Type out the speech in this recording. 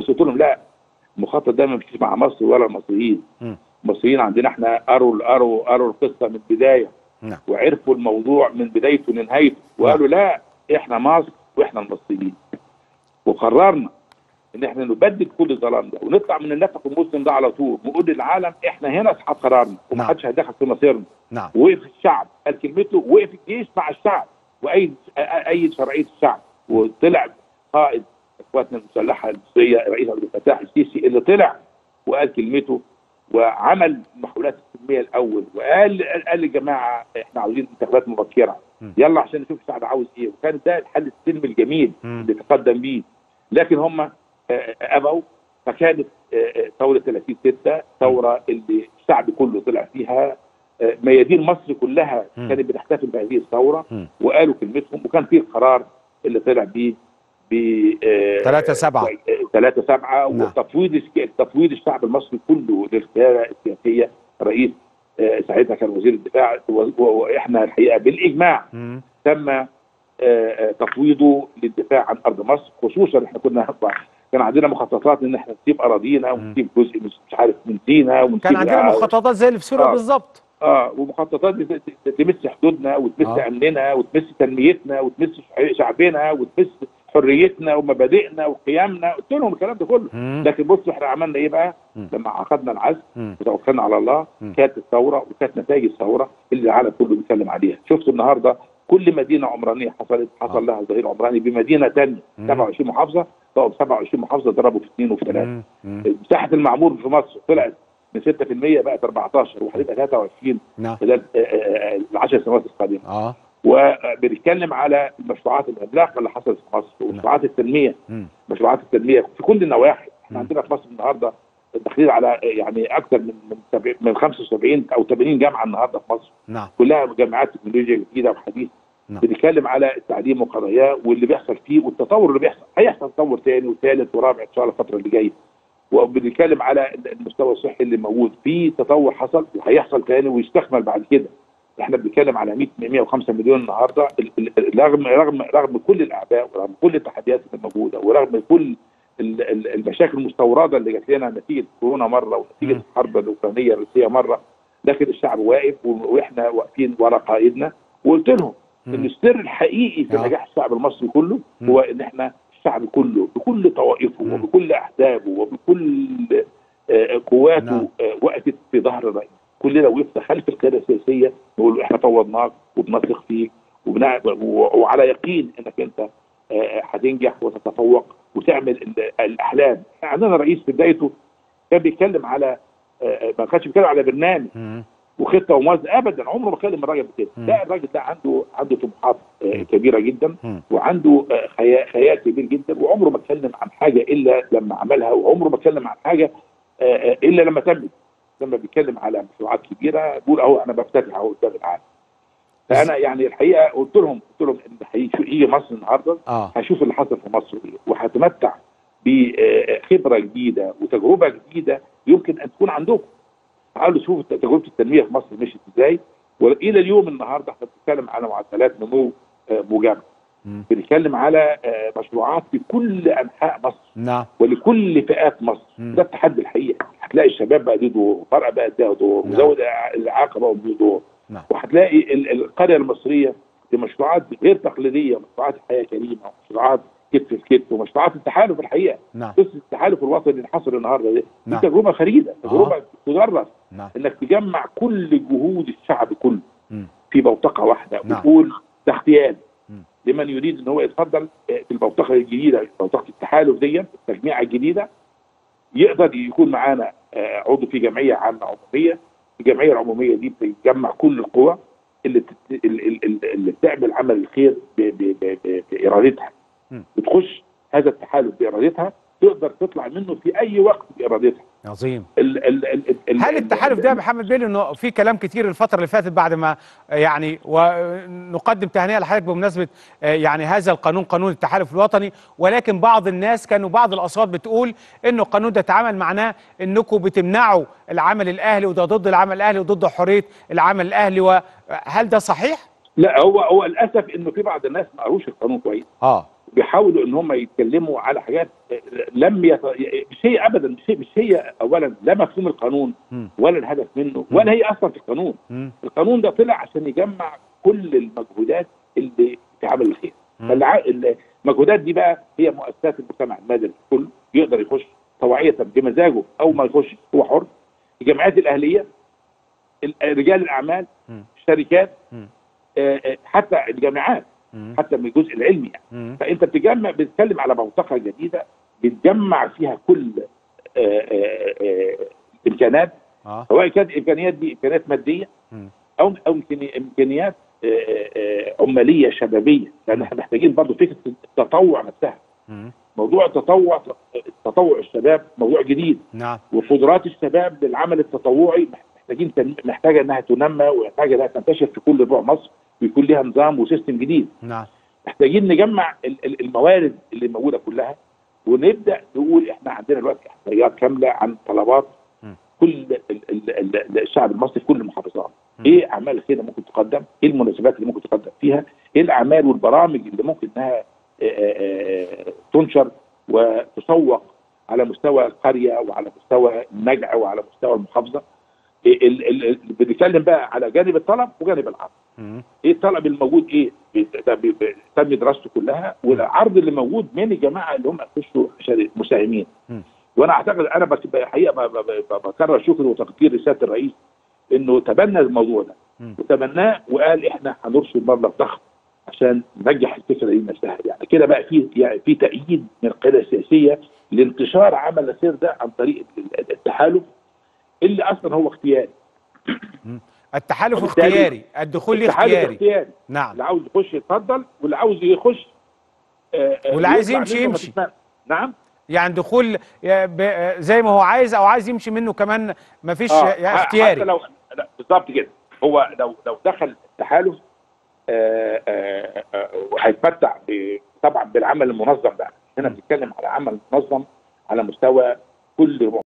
بس قلت لهم لا المخطط ده ما مشيش مع مصر ولا المصريين مم. المصريين عندنا احنا قروا قروا قروا القصه من البدايه نعم وعرفوا الموضوع من بدايته لنهايته وقالوا لا احنا مصر واحنا المصريين وقررنا ان احنا نبدد كل الظلام ده ونطلع من النفق المسلم ده على طول ونقول للعالم احنا هنا اصحاب قرارنا نعم. ومحدش هيدخل في مصيرنا نعم وقف الشعب قال كلمته وقف الجيش مع الشعب وايد ايد شرعيه الشعب وطلع قائد قواتنا المسلحه المصريه رئيس عبد الفتاح السيسي اللي طلع وقال كلمته وعمل محاولات السلميه الاول وقال قال للجماعه احنا عاوزين انتخابات مبكره م. يلا عشان نشوف الشعب عاوز ايه وكان ده الحل السلمي الجميل مم. اللي تقدم بيه لكن هم آه، ابوا فكانت آه، آه، ثوره 30 6 ثوره اللي الشعب كله طلع فيها آه، ميادين مصر كلها مم. كانت بتحتفل بهذه الثوره مم. وقالوا كلمتهم وكان في القرار اللي طلع بيه ب 3 7 3 7 نعم. وتفويض تفويض الشعب المصري كله للقياده السياسيه رئيس آه، ساعتها كان وزير الدفاع و- و- واحنا الحقيقه بالاجماع مم. تم آه، آه، تفويضه للدفاع عن ارض مصر خصوصا احنا كنا كان عندنا مخططات ان احنا نسيب اراضينا ونسيب جزء مش مش عارف من سينا ونسيب كان عندنا الع- مخططات زي اللي في سوريا آه. بالظبط اه ومخططات بت- ت- تمس حدودنا وتمس آه. امننا وتمس تنميتنا وتمس شع- شعبنا وتمس حريتنا ومبادئنا وقيمنا قلت لهم الكلام ده كله مم. لكن بصوا احنا عملنا ايه بقى مم. لما عقدنا العزم مم. وتوكلنا على الله مم. كانت الثوره وكانت نتائج الثوره اللي العالم كله بيتكلم عليها شفت النهارده كل مدينه عمرانيه حصلت حصل آه. لها ظهير عمراني بمدينه ثانيه مم. 27 محافظه بقوا 27 محافظه ضربوا في اثنين وفي ثلاثه مم. مم. مساحه المعمور في مصر طلعت من 6% بقت 14 وهتبقى 23 نعم خلال آه، آه، العشر سنوات القادمه اه وبنتكلم على المشروعات العملاقه اللي حصلت في مصر ومشروعات التنميه مم. مشروعات التنميه في كل النواحي احنا مم. عندنا في مصر النهارده داخلين على يعني اكثر من من سبع- من 75 او 80 جامعه النهارده في مصر نعم كلها جامعات تكنولوجيا جديده وحديثه نعم. بنتكلم على التعليم وقضاياه واللي بيحصل فيه والتطور اللي بيحصل هيحصل تطور ثاني وثالث ورابع ان شاء الله الفتره اللي جايه وبنتكلم على المستوى الصحي اللي موجود في تطور حصل وهيحصل ثاني ويستكمل بعد كده احنا بنتكلم على 100 105 مليون النهارده ال- ال- رغم رغم رغم كل الاعباء ورغم كل التحديات اللي موجوده ورغم كل ال- ال- المشاكل المستورده اللي جات لنا نتيجه كورونا مره ونتيجه مم. الحرب الاوكرانيه الروسيه مره لكن الشعب واقف و- واحنا واقفين ورا قائدنا وقلت لهم ان مم. السر الحقيقي في آه. نجاح الشعب المصري كله مم. هو ان احنا الشعب كله بكل طوائفه مم. وبكل احزابه وبكل آه، قواته نعم. آه، وقفت في ظهر الرئيس كلنا وقفنا خلف القياده السياسيه نقول له احنا فوضناك وبنثق فيك وبنع... و- وعلى يقين انك انت آه، هتنجح وتتفوق وتعمل ال- الاحلام إحنا عندنا رئيس في بدايته كان بيتكلم على آه، ما كانش بيتكلم على برنامج مم. وخطه وموازنه ابدا عمره ما كلم الراجل بكده مم. لا الراجل ده عنده عنده طموحات آه، مم. كبيره جدا مم. وعنده آه، خيال, خيال كبير جدا وعمره ما اتكلم عن حاجه الا لما عملها وعمره ما اتكلم عن حاجه آه، آه، الا لما تمت لما بيتكلم على مشروعات كبيره بيقول اهو انا بفتتح اهو قدام العالم فانا يعني الحقيقه قلت لهم قلت لهم ان هيجي يجي مصر النهارده اه هشوف اللي حصل في مصر ايه وهتمتع بخبره جديده وتجربه جديده يمكن ان تكون عندكم تعالوا شوفوا تجربه التنميه في مصر مشيت ازاي والى اليوم النهارده احنا بنتكلم على معدلات نمو آه، موجبه مم. بنتكلم على آه، مشروعات في كل انحاء مصر نعم ولكل فئات مصر مم. ده التحدي الحقيقي هتلاقي الشباب بقى ليه دور وفرقه بقى لها دور نعم. وزود الاعاقه بقى ليه دور نعم. وهتلاقي ال- ال- القريه المصريه في مشروعات غير تقليديه مشروعات حياه كريمه ومشروعات كتف في كتف ومشروعات التحالف الحقيقه نعم قصه التحالف الوطني اللي حصل النهارده دي نعم. دي تجربه فريده تجربه تدرس نعم انك تجمع كل جهود الشعب كله مم. في بوتقه واحده نعم. وتقول ده اغتيال مم. لمن يريد ان هو يتفضل آه، في البوتقه الجديده بوتقه التحالف دي التجميعه الجديده يقدر يكون معانا آه، عضو في جمعيه عامه عموميه الجمعيه العموميه دي بتجمع كل القوى اللي بت- اللي, اللي, اللي بتعمل عمل الخير ب- ب- ب- ب- بارادتها مم. بتخش هذا التحالف بارادتها تقدر تطلع منه في اي وقت بارادتها عظيم ال ال ال ال هل التحالف ده يا محمد بيلي انه في كلام كتير الفتره اللي فاتت بعد ما آه، يعني ونقدم تهنئه لحضرتك بمناسبه آه، يعني هذا القانون قانون التحالف الوطني ولكن بعض الناس كانوا بعض الاصوات بتقول انه القانون ده اتعمل معناه انكم بتمنعوا العمل الاهلي وده ضد العمل الاهلي وضد حريه العمل الاهلي وهل ده صحيح؟ لا هو هو للاسف انه في بعض الناس ما قروش القانون كويس اه بيحاولوا ان هم يتكلموا على حاجات آه، لم يت... مش هي ابدا مش هي, مش هي اولا لا مفهوم القانون مم. ولا الهدف منه ولا هي اصلا في القانون مم. القانون ده طلع عشان يجمع كل المجهودات اللي في عمل الخير مم. فالع- المجهودات دي بقى هي مؤسسات المجتمع المدني كله يقدر يخش طوعيه بمزاجه او ما يخش هو حر الجمعيات الاهليه ال- رجال الاعمال مم. الشركات مم. آه، آه، حتى الجامعات مم. حتى من الجزء العلمي يعني مم. فانت بتجمع بتتكلم على منطقه جديده بتجمع فيها كل آه، آه، آه، امكانات اه سواء كانت الامكانيات دي امكانيات ماديه مم. او او إمكاني- امكانيات آه، آه، عماليه شبابيه لان احنا محتاجين برضه فكره التطوع نفسها مم. موضوع التطوع تطوع الشباب موضوع جديد نعم وقدرات الشباب للعمل التطوعي محتاجين تن- محتاجه انها تنمى ومحتاجه انها تنتشر في كل ربوع مصر ويكون لها نظام وسيستم جديد نعم محتاجين نجمع ال- ال- الموارد اللي موجوده كلها ونبدا نقول احنا عندنا دلوقتي احصائيات كامله عن طلبات م. كل ال- ال- ال- الشعب المصري في كل المحافظات م. ايه اعمال الخير اللي ممكن تقدم ايه المناسبات اللي ممكن تقدم فيها ايه الاعمال والبرامج اللي ممكن انها آه، آه، آه، تنشر وتسوق على مستوى القريه وعلى مستوى النجع وعلى مستوى المحافظه ال- ال- ال- بنتكلم بقى على جانب الطلب وجانب العرض مم. ايه الطلب الموجود ايه بيت- ده بي- بي- تم دراسته كلها والعرض اللي موجود من الجماعه اللي هم يخشوا شر- مساهمين مم. وانا اعتقد انا بس الحقيقه ب- ب- ب- بكرر شكري وتقدير رساله الرئيس انه تبنى الموضوع ده مم. وتبناه وقال احنا هنرصد مبلغ ضخم عشان ننجح الفكره دي نفسها يعني كده بقى في يعني في تأييد من القياده السياسيه لانتشار عمل الخير ده عن طريق ال- التحالف اللي اصلا هو اختياري التحالف وبالتالي اختياري الدخول ليه التحالف اختياري اختياري نعم اللي عاوز يخش يتفضل واللي عاوز يخش آه، آه، واللي عايز يطلع يمشي منه ما يمشي. تتمنى. نعم يعني دخول آه، ب- زي ما هو عايز او عايز يمشي منه كمان مفيش اه آه، ح- اختياري حتى لو لا، بالظبط كده هو لو لو دخل التحالف آه، آه، آه، وهيتمتع ب- طبعا بالعمل المنظم ده هنا بنتكلم على عمل منظم على مستوى كل ربع